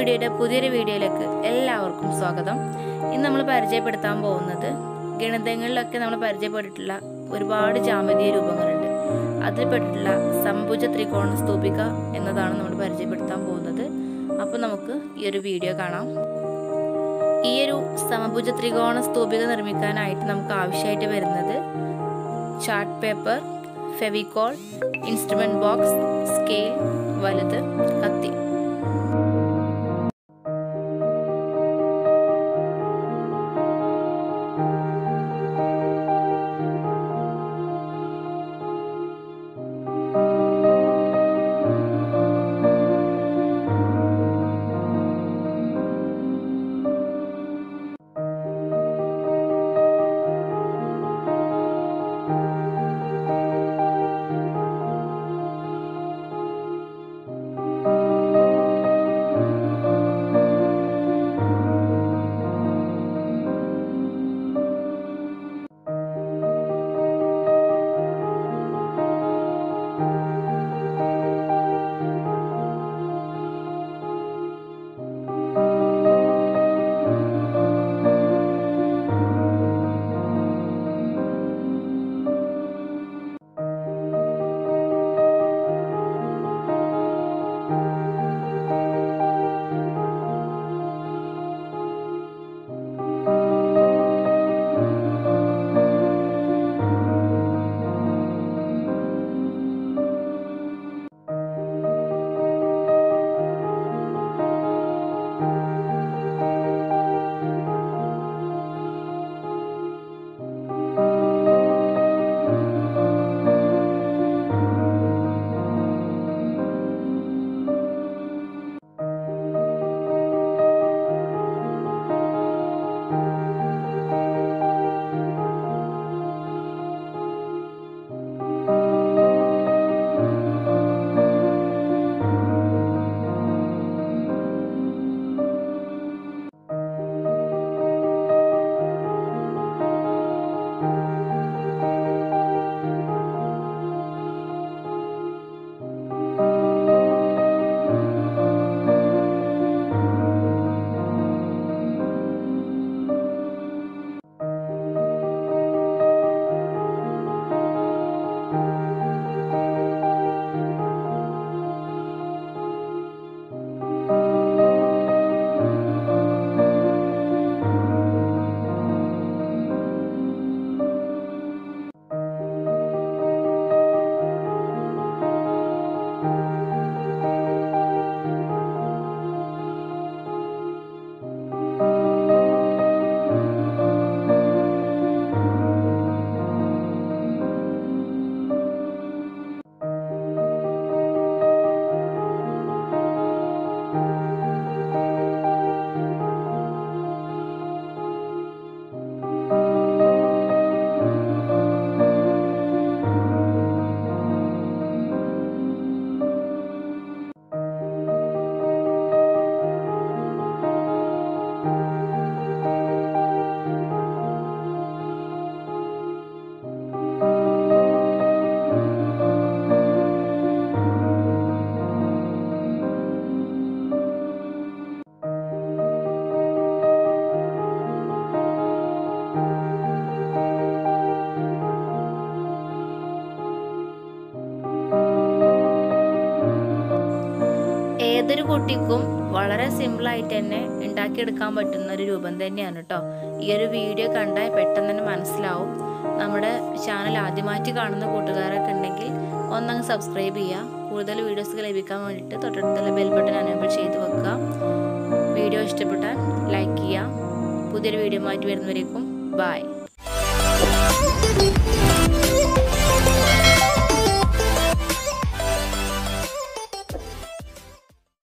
വീഡിയോയുടെ പുതിയൊരു വീഡിയോയിലേക്ക് എല്ലാവർക്കും സ്വാഗതം ഇന്ന് നമ്മൾ പരിചയപ്പെടുത്താൻ പോകുന്നത് ഗണിതങ്ങളിലൊക്കെ നമ്മൾ പരിചയപ്പെട്ടിട്ടുള്ള ഒരുപാട് ജാമിതീയ രൂപങ്ങളുണ്ട് അതിൽപ്പെട്ടിട്ടുള്ള സംഭുജ ത്രികോണ സ്തൂപിക എന്നതാണ് നമ്മൾ പരിചയപ്പെടുത്താൻ പോകുന്നത് അപ്പോൾ നമുക്ക് ഈ ഒരു വീഡിയോ കാണാം ഈ ഒരു സമഭുജ ത്രികോണ സ്തൂപിക നിർമ്മിക്കാനായിട്ട് നമുക്ക് ആവശ്യമായിട്ട് വരുന്നത് chart paper Fevicol instrument box scale വലുത് കത്തി ഏതൊരു കുട്ടിക്കും വളരെ സിമ്പിളായിട്ട് തന്നെ ഉണ്ടാക്കിയെടുക്കാൻ പറ്റുന്ന ഒരു രൂപം തന്നെയാണ് കേട്ടോ ഈ ഒരു വീഡിയോ കണ്ടാൽ പെട്ടെന്ന് തന്നെ മനസ്സിലാവും നമ്മുടെ ചാനൽ ആദ്യമായിട്ട് കാണുന്ന കൂട്ടുകാരൊക്കെ ഉണ്ടെങ്കിൽ ഒന്നങ്ങ് സബ്സ്ക്രൈബ് ചെയ്യുക കൂടുതൽ വീഡിയോസ് ലഭിക്കാൻ വേണ്ടിയിട്ട് തൊട്ടടുത്തുള്ള ബെൽ ബട്ടൺ അനേബിൾ ചെയ്ത് വെക്കുക വീഡിയോ ഇഷ്ടപ്പെട്ടാൽ ലൈക്ക് ചെയ്യുക പുതിയൊരു വീഡിയോ മാറ്റി വരുന്നവരേക്കും ബായ്